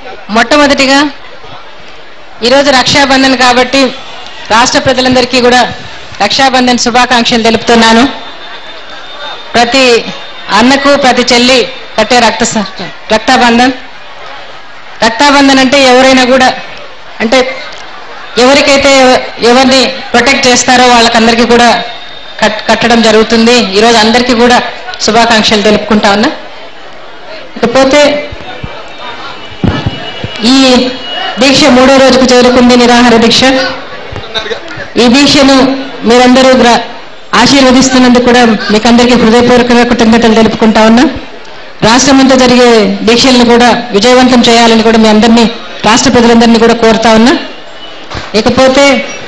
మొట్టమొదటిగా ఈరోజు రక్షాబంధన్ కాబట్టి రాష్ట్ర ప్రజలందరికీ కూడా రక్షాబంధన్ శుభాకాంక్షలు తెలుపుతున్నాను ప్రతి అన్నకు ప్రతి చెల్లి కట్టే రక్త స- రక్తాబంధన్ రక్తాబంధన్ అంటే ఎవరైనా కూడా అంటే ఎవరికైతే ఎవరిని ప్రొటెక్ట్ చేస్తారో వాళ్ళకందరికీ కూడా కట్ కట్టడం జరుగుతుంది ఈరోజు అందరికీ కూడా శుభాకాంక్షలు తెలుపుకుంటా ఉన్నా ఇకపోతే ఈ దీక్ష మూడో రోజుకు చేరుకుంది నిరాహార దీక్ష ఈ దీక్షను మీరందరూ గ్ర- ఆశీర్వదిస్తున్నందుకు కూడా మీకు అందరికీ హృదయపూర్వకంగా కృతజ్ఞతలు తెలుపుకుంటా ఉన్నా రాష్ట్రమంతా జరిగే దీక్షలను కూడా విజయవంతం చేయాలని కూడా మీ అందరినీ రాష్ట్ర ప్రజలందరినీ కూడా కోరుతా ఉన్నా ఇకపోతే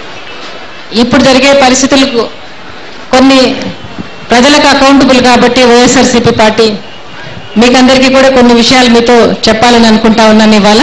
ఇప్పుడు జరిగే పరిస్థితులకు కొన్ని ప్రజలకు అకౌంటబుల్ కాబట్టి వైఎస్ఆర్సీపీ పార్టీ మీకందరికీ కూడా కొన్ని విషయాలు మీతో చెప్పాలని అనుకుంటా ఉన్నాను ఇవాళ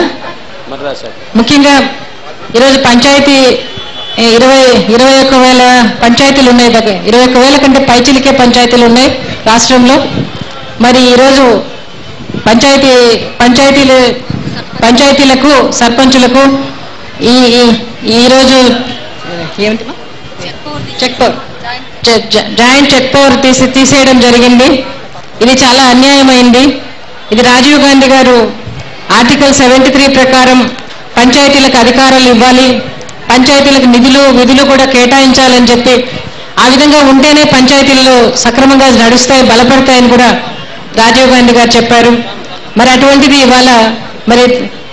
ముఖ్యంగా ఈరోజు పంచాయతీ ఏ, ఇరవై ఇరవై ఒక్క వేల పంచాయతీలు ఉన్నాయి దగ్గర ఇరవై ఒక్క వేల కంటే పైచిలికే పంచాయతీలు ఉన్నాయి రాష్ట్రంలో మరి ఈరోజు పంచాయతీ పంచాయతీలు పంచాయతీలకు సర్పంచులకు ఈ ఈ- ఈరోజు ఏమిటి చెక్ పవర్ జ- జ- జాయింట్ చెక్ పవర్ తీసి తీసేయడం జరిగింది ఇది చాలా అన్యాయమైంది ఇది రాజీవ్ గాంధీ గారు ఆర్టికల్ సెవెంటీ త్రీ ప్రకారం పంచాయతీలకు అధికారాలు ఇవ్వాలి పంచాయతీలకు నిధులు విధులు కూడా కేటాయించాలని చెప్పి ఆ విధంగా ఉంటేనే పంచాయతీల్లో సక్రమంగా నడుస్తాయి బలపడతాయని కూడా రాజీవ్ గాంధీ గారు చెప్పారు మరి అటువంటిది ఇవాళ మరి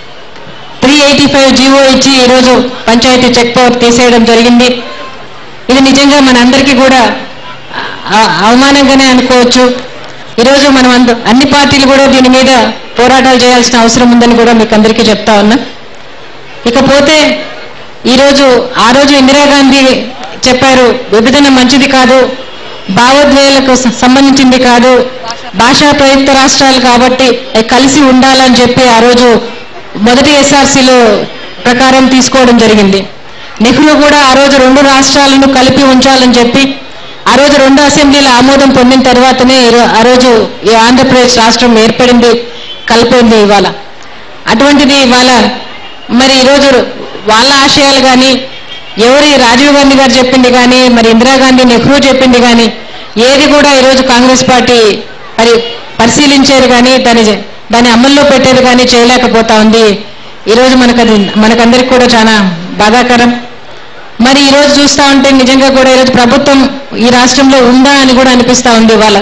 త్రీ ఎయిటీ ఫైవ్ జీవో ఇచ్చి ఈరోజు పంచాయతీ చెక్ పవర్ తీసేయడం జరిగింది ఇది నిజంగా మనందరికీ కూడా ఆ- అవమానంగానే అనుకోవచ్చు ఈరోజు మనం అంద అన్ని పార్టీలు కూడా దీని మీద పోరాటాలు చేయాల్సిన అవసరం ఉందని కూడా మీకు అందరికీ చెప్తా ఉన్నా ఇకపోతే ఈరోజు ఆ రోజు ఇందిరాగాంధీ చెప్పారు విభజన మంచిది కాదు భావోద్వేలకు స- సంబంధించింది కాదు భాషా ప్రయుక్త రాష్ట్రాలు కాబట్టి అవి కలిసి ఉండాలని చెప్పి ఆ రోజు మొదటి ఎస్ఆర్సీలో ప్రకారం తీసుకోవడం జరిగింది నెహ్రూ కూడా ఆ రోజు రెండు రాష్ట్రాలను కలిపి ఉంచాలని చెప్పి ఆ రోజు రెండు అసెంబ్లీల ఆమోదం పొందిన తర్వాతనే ఈ రో- ఆ రోజు ఈ ఆంధ్రప్రదేశ్ రాష్ట్రం ఏర్పడింది కలిపింది ఇవాళ అటువంటిది ఇవాళ మరి ఈరోజు వాళ్ళ ఆశయాలు కానీ ఎవరి రాజీవ్ గాంధీ గారు చెప్పింది కానీ మరి ఇందిరాగాంధీ నెహ్రూ చెప్పింది కానీ ఏది కూడా ఈరోజు కాంగ్రెస్ పార్టీ మరి పరిశీలించేది కానీ దాని దాన్ని అమల్లో పెట్టేది కానీ చేయలేకపోతా ఉంది ఈరోజు మనకు అది మనకందరికి కూడా చాలా బాధాకరం మరి ఈ రోజు చూస్తా ఉంటే నిజంగా కూడా ఈరోజు ప్రభుత్వం ఈ రాష్ట్రంలో ఉందా అని కూడా అనిపిస్తా ఉంది ఇవాళ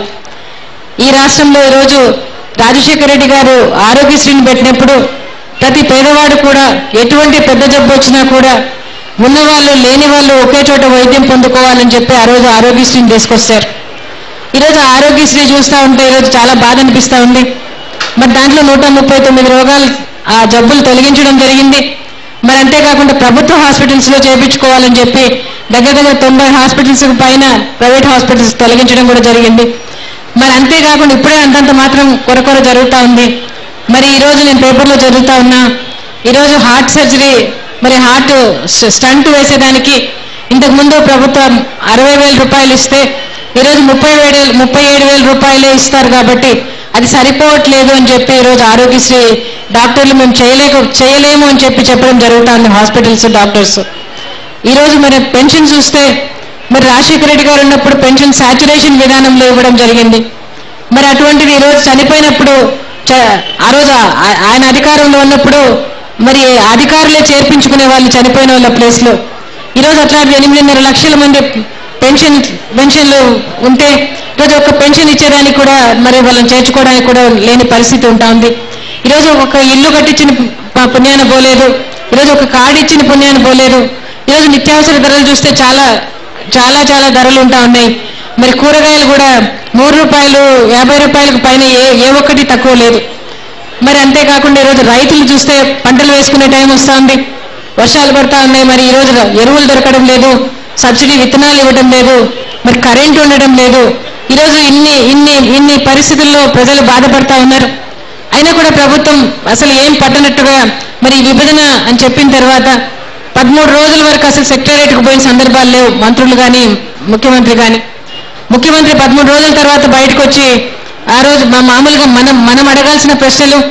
ఈ రాష్ట్రంలో ఈరోజు రాజశేఖర రెడ్డి గారు ఆరోగ్యశ్రీని పెట్టినప్పుడు ప్రతి పేదవాడు కూడా ఎటువంటి పెద్ద జబ్బు వచ్చినా కూడా ఉన్నవాళ్ళు లేని వాళ్ళు ఒకే చోట వైద్యం పొందుకోవాలని చెప్పి ఆ రోజు ఆరోగ్యశ్రీని తీసుకొస్తారు ఈరోజు ఆరోగ్యశ్రీ చూస్తూ ఉంటే ఈరోజు చాలా బాధ అనిపిస్తూ ఉంది మరి దాంట్లో నూట ముప్పై తొమ్మిది రోగాలు ఆ జబ్బులు తొలగించడం జరిగింది మరి అంతేకాకుండా ప్రభుత్వ హాస్పిటల్స్ లో చేయించుకోవాలని చెప్పి దగ్గర దగ్గర తొంభై హాస్పిటల్స్ పైన ప్రైవేట్ హాస్పిటల్స్ తొలగించడం కూడా జరిగింది మరి అంతేకాకుండా ఇప్పుడే అంతంత మాత్రం కొరకొర జరుగుతూ ఉంది మరి ఈ రోజు నేను పేపర్లో జరుగుతా ఉన్నా ఈరోజు హార్ట్ సర్జరీ మరి హార్ట్ స్టంట్ వేసేదానికి ఇంతకు ముందు ప్రభుత్వం అరవై వేల రూపాయలు ఇస్తే ఈరోజు ముప్పై వేల ముప్పై ఏడు వేల రూపాయలే ఇస్తారు కాబట్టి అది సరిపోవట్లేదు అని చెప్పి ఈరోజు ఆరోగ్యశ్రీ డాక్టర్లు మేము చేయలేక చేయలేము అని చెప్పి చెప్పడం జరుగుతుంది హాస్పిటల్స్ డాక్టర్స్ ఈరోజు మరి పెన్షన్ చూస్తే మరి రాజశేఖర రెడ్డి గారు ఉన్నప్పుడు పెన్షన్ సాచురేషన్ విధానంలో ఇవ్వడం జరిగింది మరి అటువంటిది ఈరోజు చనిపోయినప్పుడు చ- ఆ రోజు ఆ- ఆయన అధికారంలో ఉన్నప్పుడు మరి అధికారులే చేర్పించుకునే వాళ్ళు చనిపోయిన వాళ్ళ ప్లేస్లో ఈరోజు అట్లాంటి ఎనిమిదిన్నర లక్షల మంది పెన్షన్ పెన్షన్లు ఉంటే ఈరోజు ఒక పెన్షన్ ఇచ్చేదానికి కూడా మరి వాళ్ళని చేర్చుకోవడానికి కూడా లేని పరిస్థితి ఉంటా ఉంది ఈరోజు ఒక ఇల్లు కట్టించిన ప- పుణ్యాన పోలేదు ఈరోజు ఒక కార్డు ఇచ్చిన పుణ్యాన పోలేదు ఈరోజు నిత్యావసర ధరలు చూస్తే చాలా చాలా చాలా ధరలు ఉంటా ఉన్నాయి మరి కూరగాయలు కూడా నూరు రూపాయలు యాభై రూపాయలకు పైన ఏ ఏ ఒక్కటి తక్కువ లేదు మరి అంతేకాకుండా ఈరోజు రైతులు చూస్తే పంటలు వేసుకునే టైం వస్తా ఉంది వర్షాలు పడతా ఉన్నాయి మరి ఈ రోజు ఎరువులు దొరకడం లేదు సబ్సిడీ విత్తనాలు ఇవ్వడం లేదు మరి కరెంట్ ఉండడం లేదు ఈరోజు ఇన్ని ఇన్ని ఇన్ని పరిస్థితుల్లో ప్రజలు బాధపడతా ఉన్నారు అయినా కూడా ప్రభుత్వం అసలు ఏం పట్టనట్టుగా మరి ఈ విభజన అని చెప్పిన తర్వాత పదమూడు రోజుల వరకు అసలు సెక్రటేరియట్కి పోయిన సందర్భాలు లేవు మంత్రులు కానీ ముఖ్యమంత్రి కానీ ముఖ్యమంత్రి పదమూడు రోజుల తర్వాత బయటకు వచ్చి ఆ రోజు మా మామూలుగా మనం మనం అడగాల్సిన ప్రశ్నలు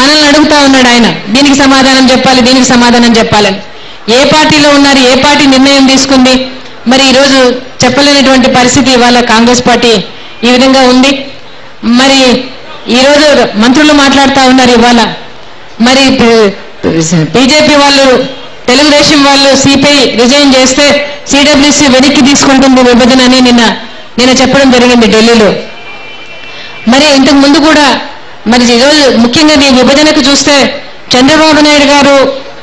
మనల్ని అడుగుతా ఉన్నాడు ఆయన దీనికి సమాధానం చెప్పాలి దీనికి సమాధానం చెప్పాలని ఏ పార్టీలో ఉన్నారు ఏ పార్టీ నిర్ణయం తీసుకుంది మరి ఈరోజు చెప్పలేనటువంటి పరిస్థితి ఇవాళ కాంగ్రెస్ పార్టీ ఈ విధంగా ఉంది మరి ఈరోజు మంత్రులు మాట్లాడుతూ ఉన్నారు ఇవాళ మరి బీజేపీ వాళ్ళు తెలుగుదేశం వాళ్ళు సిపిఐ రిజైన్ చేస్తే సిడబ్ల్యూసి వెనక్కి తీసుకుంటుంది విభజన అని నిన్న నిన్న చెప్పడం జరిగింది ఢిల్లీలో మరి ఇంతకు ముందు కూడా మరి ఈరోజు ముఖ్యంగా ఈ విభజనకు చూస్తే చంద్రబాబు నాయుడు గారు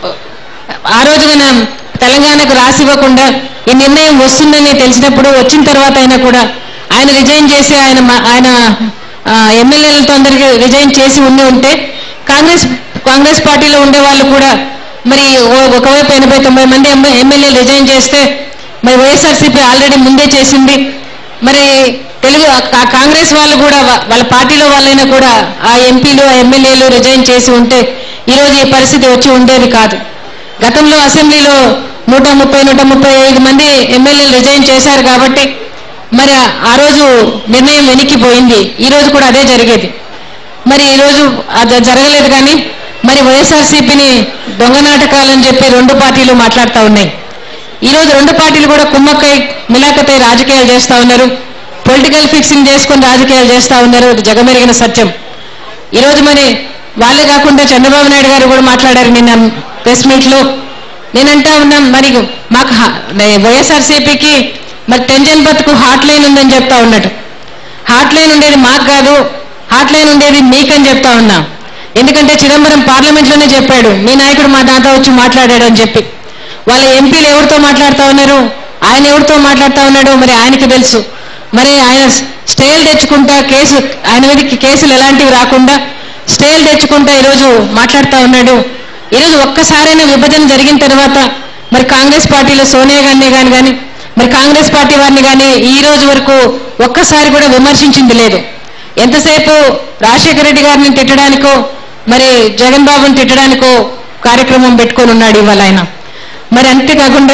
ఆ రోజున తెలంగాణకు రాసి ఇవ్వకుండా ఈ నిర్ణయం వస్తుందని తెలిసినప్పుడు వచ్చిన తర్వాత అయినా కూడా ఆయన రిజైన్ చేసి ఆయన మ- ఆయన ఆ, ఎమ్మెల్యేలతో అందరికీ రిజైన్ చేసి ఉండి ఉంటే కాంగ్రెస్ కాంగ్రెస్ పార్టీలో ఉండే వాళ్ళు కూడా మరి ఓ- ఒకవైపు ఎనభై తొంభై మంది ఎమ్మె- ఎమ్మెల్యేలు రిజైన్ చేస్తే మరి వైఎస్ఆర్సీపీ ఆల్రెడీ ముందే చేసింది మరి తెలుగు ఆ కాంగ్రెస్ వాళ్ళు కూడా వా- వాళ్ళ పార్టీలో వాళ్ళైనా కూడా ఆ ఎంపీలు ఆ ఎమ్మెల్యేలు రిజైన్ చేసి ఉంటే ఈరోజు ఈ పరిస్థితి వచ్చి ఉండేది కాదు గతంలో అసెంబ్లీలో నూట ముప్పై నూట ముప్పై ఐదు మంది ఎమ్మెల్యేలు రిజైన్ చేశారు కాబట్టి మరి ఆ- ఆ రోజు నిర్ణయం వెనక్కిపోయింది ఈ రోజు కూడా అదే జరిగేది మరి ఈ రోజు అది జరగలేదు కానీ మరి వైఎస్ఆర్సీపీని దొంగ నాటకాలని చెప్పి రెండు పార్టీలు మాట్లాడుతూ ఉన్నాయి ఈ రోజు రెండు పార్టీలు కూడా కుమ్మక్కై మిలాకతై రాజకీయాలు చేస్తా ఉన్నారు పొలిటికల్ ఫిక్సింగ్ చేసుకొని రాజకీయాలు చేస్తా ఉన్నారు ఇది జగమెరిగిన సత్యం ఈ రోజు మరి వాళ్ళే కాకుండా చంద్రబాబు నాయుడు గారు కూడా మాట్లాడారు నిన్న ప్రెస్ మీట్ లో నేనంటా ఉన్నాం మరి మాకు వైఎస్ఆర్సీపీకి మరి టెన్షన్ బతుకు హాట్ లైన్ ఉందని చెప్తా ఉన్నట్టు హాట్ లైన్ ఉండేది మాకు కాదు హాట్ లైన్ ఉండేది మీకని చెప్తా ఉన్నా ఎందుకంటే చిదంబరం పార్లమెంట్ లోనే చెప్పాడు మీ నాయకుడు మా దాంతో వచ్చి మాట్లాడాడు అని చెప్పి వాళ్ళ ఎంపీలు ఎవరితో మాట్లాడుతా ఉన్నారు ఆయన ఎవరితో మాట్లాడుతా ఉన్నాడు మరి ఆయనకి తెలుసు మరి ఆయన స్టేలు తెచ్చుకుంటా కేసు ఆయన మీదకి కేసులు ఎలాంటివి రాకుండా స్టేలు తెచ్చుకుంటా ఈరోజు మాట్లాడుతా ఉన్నాడు ఈరోజు ఒక్కసారైనా విభజన జరిగిన తర్వాత మరి కాంగ్రెస్ పార్టీలో సోనియా గాంధీ గాని కానీ మరి కాంగ్రెస్ పార్టీ వారిని కానీ ఈ రోజు వరకు ఒక్కసారి కూడా విమర్శించింది లేదు ఎంతసేపు రాజశేఖర రెడ్డి గారిని తిట్టడానికో మరి జగన్ బాబుని తిట్టడానికో కార్యక్రమం పెట్టుకొని ఉన్నాడు ఇవాళ ఆయన మరి అంతేకాకుండా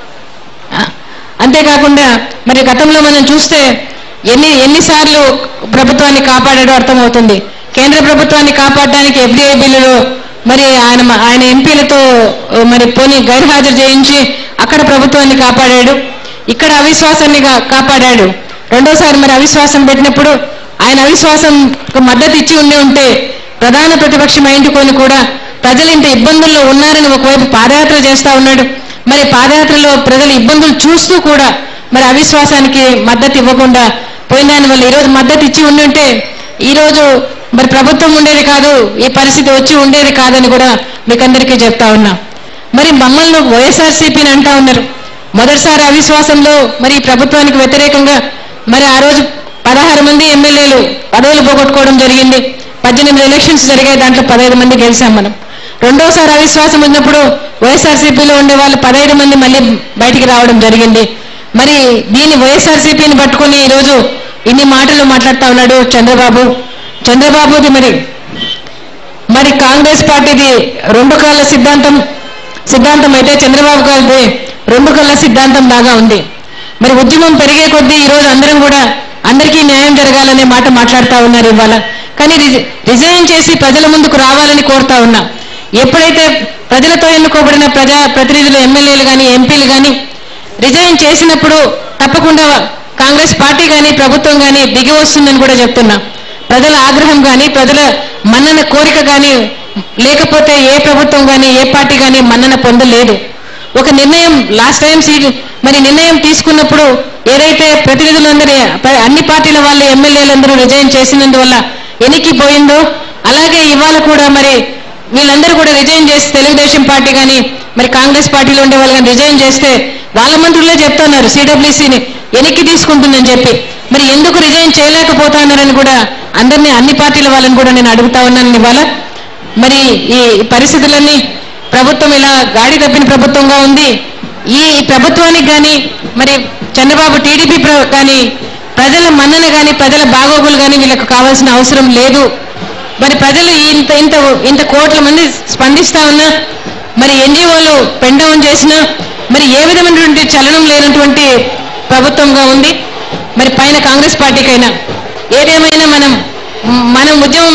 ఆ, అంతేకాకుండా మరి గతంలో మనం చూస్తే ఎన్ని ఎన్నిసార్లు ప్రభుత్వాన్ని కాపాడాడో అర్థమవుతుంది కేంద్ర ప్రభుత్వాన్ని కాపాడడానికి ఎఫ్డీఐ బిల్లులో మరి ఆయన ఆయన ఎంపీలతో ఆ, మరి పోనీ గైర్హాజరు చేయించి అక్కడ ప్రభుత్వాన్ని కాపాడాడు ఇక్కడ అవిశ్వాసాన్ని గా- కాపాడాడు రెండోసారి మరి అవిశ్వాసం పెట్టినప్పుడు ఆయన అవిశ్వాసం మద్దతు ఇచ్చి ఉండి ఉంటే ప్రధాన ప్రతిపక్షం అయింటుకొని కూడా ప్రజలు ఇంత ఇబ్బందుల్లో ఉన్నారని ఒకవైపు పాదయాత్ర చేస్తా ఉన్నాడు మరి పాదయాత్రలో ప్రజలు ఇబ్బందులు చూస్తూ కూడా మరి అవిశ్వాసానికి మద్దతు ఇవ్వకుండా పోయిన దాని వల్ల ఈరోజు మద్దతు ఇచ్చి ఉండి ఉంటే ఈరోజు మరి ప్రభుత్వం ఉండేది కాదు ఈ పరిస్థితి వచ్చి ఉండేది కాదని కూడా మీకందరికీ చెప్తా ఉన్నా మరి మమ్మల్ని వైఎస్ఆర్సీపీని అంటా ఉన్నారు మొదటిసారి అవిశ్వాసంలో మరి ఈ ప్రభుత్వానికి వ్యతిరేకంగా మరి ఆ రోజు పదహారు మంది ఎమ్మెల్యేలు పదవులు పోగొట్టుకోవడం జరిగింది పద్దెనిమిది ఎలక్షన్స్ జరిగాయి దాంట్లో పదహైదు మంది గెలిచాం మనం రెండోసారి అవిశ్వాసం ఉన్నప్పుడు వైఎస్ఆర్సీపీలో ఉండే వాళ్ళు పదహైదు మంది మళ్ళీ బయటికి రావడం జరిగింది మరి దీన్ని వైఎస్ఆర్సీపీని పట్టుకొని ఈరోజు ఇన్ని మాటలు మాట్లాడుతా ఉన్నాడు చంద్రబాబు చంద్రబాబుది మరి మరి కాంగ్రెస్ పార్టీది రెండు కాళ్ళ సిద్ధాంతం సిద్ధాంతం అయితే చంద్రబాబు గారిది రెండు కళ్ళ సిద్ధాంతం లాగా ఉంది మరి ఉద్యమం పెరిగే కొద్దీ ఈ రోజు అందరం కూడా అందరికీ న్యాయం జరగాలనే మాట మాట్లాడుతా ఉన్నారు ఇవాళ కానీ రిజ- రిజైన్ చేసి ప్రజల ముందుకు రావాలని కోరుతా ఉన్నా ఎప్పుడైతే ప్రజలతో ఎన్నుకోబడిన ప్రజా ప్రతినిధులు ఎమ్మెల్యేలు కానీ ఎంపీలు కానీ రిజైన్ చేసినప్పుడు తప్పకుండా కాంగ్రెస్ పార్టీ కానీ ప్రభుత్వం కానీ దిగి వస్తుందని కూడా చెప్తున్నా ప్రజల ఆగ్రహం కానీ ప్రజల మన్నన కోరిక కానీ లేకపోతే ఏ ప్రభుత్వం కానీ ఏ పార్టీ కానీ మన్నన పొందలేదు ఒక నిర్ణయం లాస్ట్ టైం సీ మరి నిర్ణయం తీసుకున్నప్పుడు ఏదైతే ప్రతినిధులందరూ ప- అన్ని పార్టీల వాళ్ళు ఎమ్మెల్యేలందరూ రిజైన్ చేసినందువల్ల ఎనికి పోయిందో అలాగే ఇవాళ కూడా మరి వీళ్ళందరూ కూడా రిజైన్ చేసి తెలుగుదేశం పార్టీ కానీ మరి కాంగ్రెస్ పార్టీలో ఉండే వాళ్ళు కానీ రిజైన్ చేస్తే వాళ్ళ మంత్రులే చెప్తున్నారు సిడబ్ల్యూసీని వెనక్కి తీసుకుంటుందని చెప్పి మరి ఎందుకు రిజైన్ చేయలేకపోతున్నారని కూడా అందరినీ అన్ని పార్టీల వాళ్ళని కూడా నేను అడుగుతా ఉన్నాను ఇవాళ మరి ఈ పరిస్థితులన్నీ ప్రభుత్వం ఇలా గాడి తప్పిన ప్రభుత్వంగా ఉంది ఈ ప్రభుత్వానికి కానీ మరి చంద్రబాబు టీడీపీ కానీ ప్రజల మన్నన కానీ ప్రజల బాగోగులు కానీ వీళ్ళకు కావాల్సిన అవసరం లేదు మరి ప్రజలు ఇంత ఇంత ఇంత కోట్ల మంది స్పందిస్తా ఉన్నా మరి ఎన్జిఓలు పెండౌన్ చేసినా మరి ఏ విధమైనటువంటి చలనం లేనటువంటి ప్రభుత్వంగా ఉంది మరి పైన కాంగ్రెస్ పార్టీకైనా ఏదేమైనా మనం మనం ఉద్యమం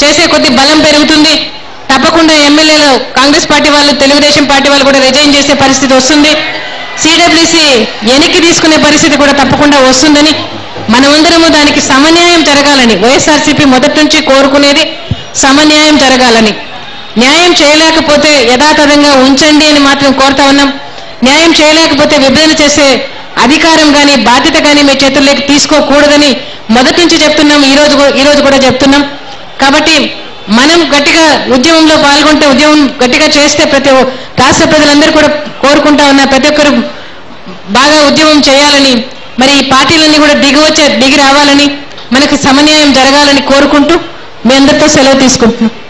చేసే కొద్ది బలం పెరుగుతుంది తప్పకుండా ఎమ్మెల్యేలు కాంగ్రెస్ పార్టీ వాళ్ళు తెలుగుదేశం పార్టీ వాళ్ళు కూడా రిజైన్ చేసే పరిస్థితి వస్తుంది సిడబ్ల్యూసి వెనక్కి తీసుకునే పరిస్థితి కూడా తప్పకుండా వస్తుందని మనమందరము దానికి సమన్యాయం జరగాలని వైఎస్ఆర్సీపీ మొదటి నుంచి కోరుకునేది సమన్యాయం జరగాలని న్యాయం చేయలేకపోతే యథాతథంగా ఉంచండి అని మాత్రం కోరుతా ఉన్నాం న్యాయం చేయలేకపోతే విభజన చేసే అధికారం కానీ బాధ్యత కానీ మీ చేతుల్లోకి తీసుకోకూడదని మొదటి నుంచి చెప్తున్నాం ఈ రోజు కూ- ఈ రోజు కూడా చెప్తున్నాం కాబట్టి మనం గట్టిగా ఉద్యమంలో పాల్గొంటే ఉద్యమం గట్టిగా చేస్తే ప్రతి ఒ- రాష్ట్ర ప్రజలందరూ కూడా కోరుకుంటా ఉన్నారు ప్రతి ఒక్కరు బాగా ఉద్యమం చేయాలని మరి ఈ పార్టీలన్నీ కూడా దిగి వచ్చే దిగి రావాలని మనకు సమన్యాయం జరగాలని కోరుకుంటూ మీ అందరితో సెలవు తీసుకుంటున్నాం